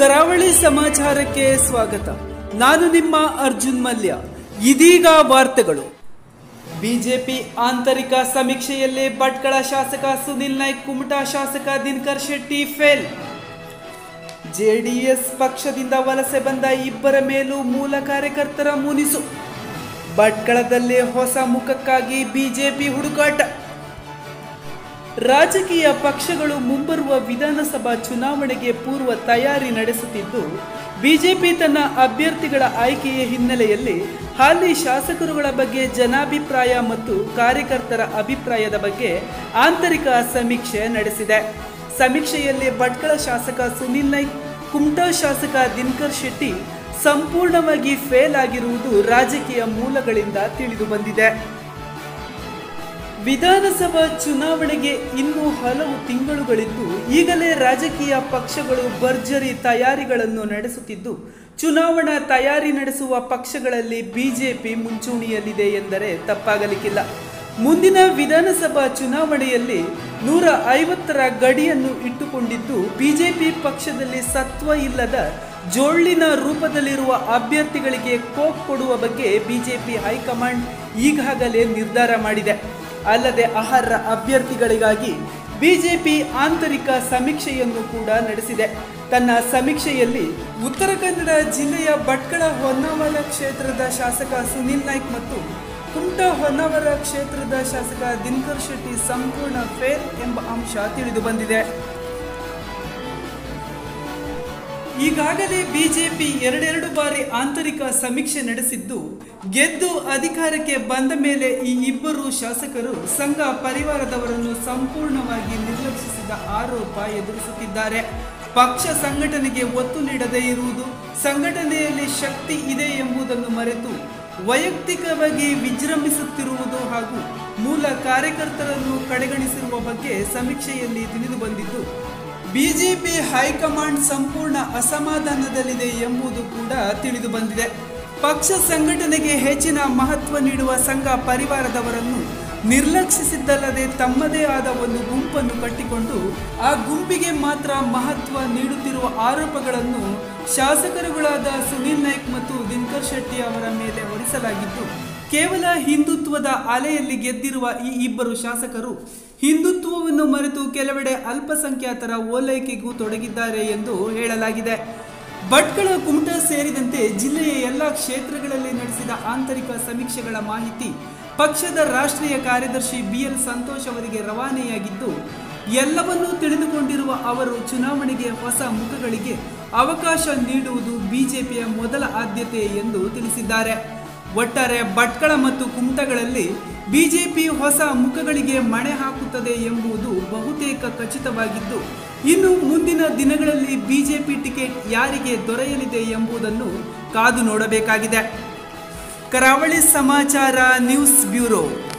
ಕರಾವಳಿ ಸಮಾಚಾರಕ್ಕೆ ಸ್ವಾಗತ ನಾನು ನಿಮ್ಮ ಅರ್ಜುನ್ ಮಲ್ಯ ಇದೀಗ ವಾರ್ತೆಗಳು ಬಿಜೆಪಿ ಆಂತರಿಕ ಸಮೀಕ್ಷೆಯಲ್ಲಿ ಭಟ್ಕಳ ಶಾಸಕ ಸುನಿಲ್ ನಾಯ್ಕ್ ಕುಮಟಾ ಶಾಸಕ ದಿನಕರ್ ಶೆಟ್ಟಿ ಫೇಲ್ ಜೆಡಿಎಸ್ ಪಕ್ಷದಿಂದ ವಲಸೆ ಬಂದ ಇಬ್ಬರ ಮೇಲೂ ಮೂಲ ಕಾರ್ಯಕರ್ತರ ಮುನಿಸು ಭಟ್ಕಳದಲ್ಲಿ ಹೊಸ ಮುಖಕ್ಕಾಗಿ ಬಿಜೆಪಿ ಹುಡುಕಾಟ ರಾಜಕೀಯ ಪಕ್ಷಗಳು ಮುಂಬರುವ ವಿಧಾನಸಭಾ ಚುನಾವಣೆಗೆ ಪೂರ್ವ ತಯಾರಿ ನಡೆಸುತ್ತಿದ್ದು ಬಿಜೆಪಿ ತನ್ನ ಅಭ್ಯರ್ಥಿಗಳ ಆಯ್ಕೆಯ ಹಿನ್ನೆಲೆಯಲ್ಲಿ ಹಾಲಿ ಶಾಸಕರುಗಳ ಬಗ್ಗೆ ಜನಾಭಿಪ್ರಾಯ ಮತ್ತು ಕಾರ್ಯಕರ್ತರ ಅಭಿಪ್ರಾಯದ ಬಗ್ಗೆ ಆಂತರಿಕ ಸಮೀಕ್ಷೆ ನಡೆಸಿದೆ ಸಮೀಕ್ಷೆಯಲ್ಲಿ ಭಟ್ಕಳ ಶಾಸಕ ಸುನಿಲ್ ನಾಯ್ಕ್ ಕುಮಟಾ ಶಾಸಕ ದಿನಕರ್ ಶೆಟ್ಟಿ ಸಂಪೂರ್ಣವಾಗಿ ಫೇಲ್ ಆಗಿರುವುದು ರಾಜಕೀಯ ಮೂಲಗಳಿಂದ ತಿಳಿದು ಬಂದಿದೆ ವಿಧಾನಸಭಾ ಚುನಾವಣೆಗೆ ಇನ್ನೂ ಹಲವು ತಿಂಗಳುಗಳಿದ್ದು ಈಗಲೇ ರಾಜಕೀಯ ಪಕ್ಷಗಳು ಭರ್ಜರಿ ತಯಾರಿಗಳನ್ನು ನಡೆಸುತ್ತಿದ್ದು ಚುನಾವಣಾ ತಯಾರಿ ನಡೆಸುವ ಪಕ್ಷಗಳಲ್ಲಿ ಬಿಜೆಪಿ ಮುಂಚೂಣಿಯಲ್ಲಿದೆ ಎಂದರೆ ತಪ್ಪಾಗಲಿಕ್ಕಿಲ್ಲ ಮುಂದಿನ ವಿಧಾನಸಭಾ ಚುನಾವಣೆಯಲ್ಲಿ ನೂರ ಐವತ್ತರ ಗಡಿಯನ್ನು ಇಟ್ಟುಕೊಂಡಿದ್ದು ಬಿಜೆಪಿ ಪಕ್ಷದಲ್ಲಿ ಸತ್ವ ಇಲ್ಲದ ಜೋಳ್ಳಿನ ರೂಪದಲ್ಲಿರುವ ಅಭ್ಯರ್ಥಿಗಳಿಗೆ ಕೋಕ್ ಕೊಡುವ ಬಗ್ಗೆ ಬಿಜೆಪಿ ಹೈಕಮಾಂಡ್ ಈಗಾಗಲೇ ನಿರ್ಧಾರ ಮಾಡಿದೆ ಅಲ್ಲದೆ ಅರ್ಹ ಅಭ್ಯರ್ಥಿಗಳಿಗಾಗಿ ಬಿಜೆಪಿ ಆಂತರಿಕ ಸಮೀಕ್ಷೆಯನ್ನು ಕೂಡ ನಡೆಸಿದೆ ತನ್ನ ಸಮೀಕ್ಷೆಯಲ್ಲಿ ಉತ್ತರ ಕನ್ನಡ ಜಿಲ್ಲೆಯ ಭಟ್ಕಳ ಹೊನ್ನಾವರ ಕ್ಷೇತ್ರದ ಶಾಸಕ ಸುನಿಲ್ ನಾಯ್ಕ್ ಮತ್ತು ಕುಮಟಾ ಹೊನ್ನಾವರ ಕ್ಷೇತ್ರದ ಶಾಸಕ ದಿನಕರ್ ಶೆಟ್ಟಿ ಸಂಪೂರ್ಣ ಫೇಲ್ ಎಂಬ ಅಂಶ ತಿಳಿದು ಬಂದಿದೆ ಈಗಾಗಲೇ ಬಿಜೆಪಿ ಎರಡೆರಡು ಬಾರಿ ಆಂತರಿಕ ಸಮೀಕ್ಷೆ ನಡೆಸಿದ್ದು ಗೆದ್ದು ಅಧಿಕಾರಕ್ಕೆ ಬಂದ ಮೇಲೆ ಈ ಇಬ್ಬರು ಶಾಸಕರು ಸಂಘ ಪರಿವಾರದವರನ್ನು ಸಂಪೂರ್ಣವಾಗಿ ನಿರ್ಲಕ್ಷಿಸಿದ ಆರೋಪ ಎದುರಿಸುತ್ತಿದ್ದಾರೆ ಪಕ್ಷ ಸಂಘಟನೆಗೆ ಒತ್ತು ನೀಡದೇ ಇರುವುದು ಸಂಘಟನೆಯಲ್ಲಿ ಶಕ್ತಿ ಇದೆ ಎಂಬುದನ್ನು ಮರೆತು ವೈಯಕ್ತಿಕವಾಗಿ ವಿಜೃಂಭಿಸುತ್ತಿರುವುದು ಹಾಗೂ ಮೂಲ ಕಾರ್ಯಕರ್ತರನ್ನು ಕಡೆಗಣಿಸಿರುವ ಬಗ್ಗೆ ಸಮೀಕ್ಷೆಯಲ್ಲಿ ತಿಳಿದು ಬಂದಿದ್ದು ಬಿಜೆಪಿ ಹೈಕಮಾಂಡ್ ಸಂಪೂರ್ಣ ಅಸಮಾಧಾನದಲ್ಲಿದೆ ಎಂಬುದು ಕೂಡ ತಿಳಿದು ಬಂದಿದೆ ಪಕ್ಷ ಸಂಘಟನೆಗೆ ಹೆಚ್ಚಿನ ಮಹತ್ವ ನೀಡುವ ಸಂಘ ಪರಿವಾರದವರನ್ನು ನಿರ್ಲಕ್ಷಿಸಿದ್ದಲ್ಲದೆ ತಮ್ಮದೇ ಆದ ಒಂದು ಗುಂಪನ್ನು ಕಟ್ಟಿಕೊಂಡು ಆ ಗುಂಪಿಗೆ ಮಾತ್ರ ಮಹತ್ವ ನೀಡುತ್ತಿರುವ ಆರೋಪಗಳನ್ನು ಶಾಸಕರುಗಳಾದ ಸುನೀಲ್ ನಾಯ್ಕ್ ಮತ್ತು ದಿನಕರ್ ಶೆಟ್ಟಿ ಅವರ ಮೇಲೆ ಹೊರಿಸಲಾಗಿದ್ದು ಕೇವಲ ಹಿಂದುತ್ವದ ಅಲೆಯಲ್ಲಿ ಗೆದ್ದಿರುವ ಈ ಇಬ್ಬರು ಶಾಸಕರು ಹಿಂದುತ್ವವನ್ನು ಮರೆತು ಕೆಲವೆಡೆ ಅಲ್ಪಸಂಖ್ಯಾತರ ಓಲೈಕೆಗೂ ತೊಡಗಿದ್ದಾರೆ ಎಂದು ಹೇಳಲಾಗಿದೆ ಭಟ್ಕಳ ಕುಮಟಾ ಸೇರಿದಂತೆ ಜಿಲ್ಲೆಯ ಎಲ್ಲ ಕ್ಷೇತ್ರಗಳಲ್ಲಿ ನಡೆಸಿದ ಆಂತರಿಕ ಸಮೀಕ್ಷೆಗಳ ಮಾಹಿತಿ ಪಕ್ಷದ ರಾಷ್ಟ್ರೀಯ ಕಾರ್ಯದರ್ಶಿ ಬಿಎಲ್ ಸಂತೋಷ್ ಅವರಿಗೆ ರವಾನೆಯಾಗಿದ್ದು ಎಲ್ಲವನ್ನೂ ತಿಳಿದುಕೊಂಡಿರುವ ಅವರು ಚುನಾವಣೆಗೆ ಹೊಸ ಮುಖಗಳಿಗೆ ಅವಕಾಶ ನೀಡುವುದು ಬಿಜೆಪಿಯ ಮೊದಲ ಆದ್ಯತೆ ಎಂದು ತಿಳಿಸಿದ್ದಾರೆ ಒಟ್ಟಾರೆ ಭಟ್ಕಳ ಮತ್ತು ಕುಮಟಗಳಲ್ಲಿ ಬಿಜೆಪಿ ಹೊಸ ಮುಖಗಳಿಗೆ ಮಣೆ ಹಾಕುತ್ತದೆ ಎಂಬುದು ಬಹುತೇಕ ಖಚಿತವಾಗಿದ್ದು ಇನ್ನು ಮುಂದಿನ ದಿನಗಳಲ್ಲಿ ಬಿಜೆಪಿ ಟಿಕೆಟ್ ಯಾರಿಗೆ ದೊರೆಯಲಿದೆ ಎಂಬುದನ್ನು ಕಾದು ನೋಡಬೇಕಾಗಿದೆ ಕರಾವಳಿ ಸಮಾಚಾರ ನ್ಯೂಸ್ ಬ್ಯೂರೋ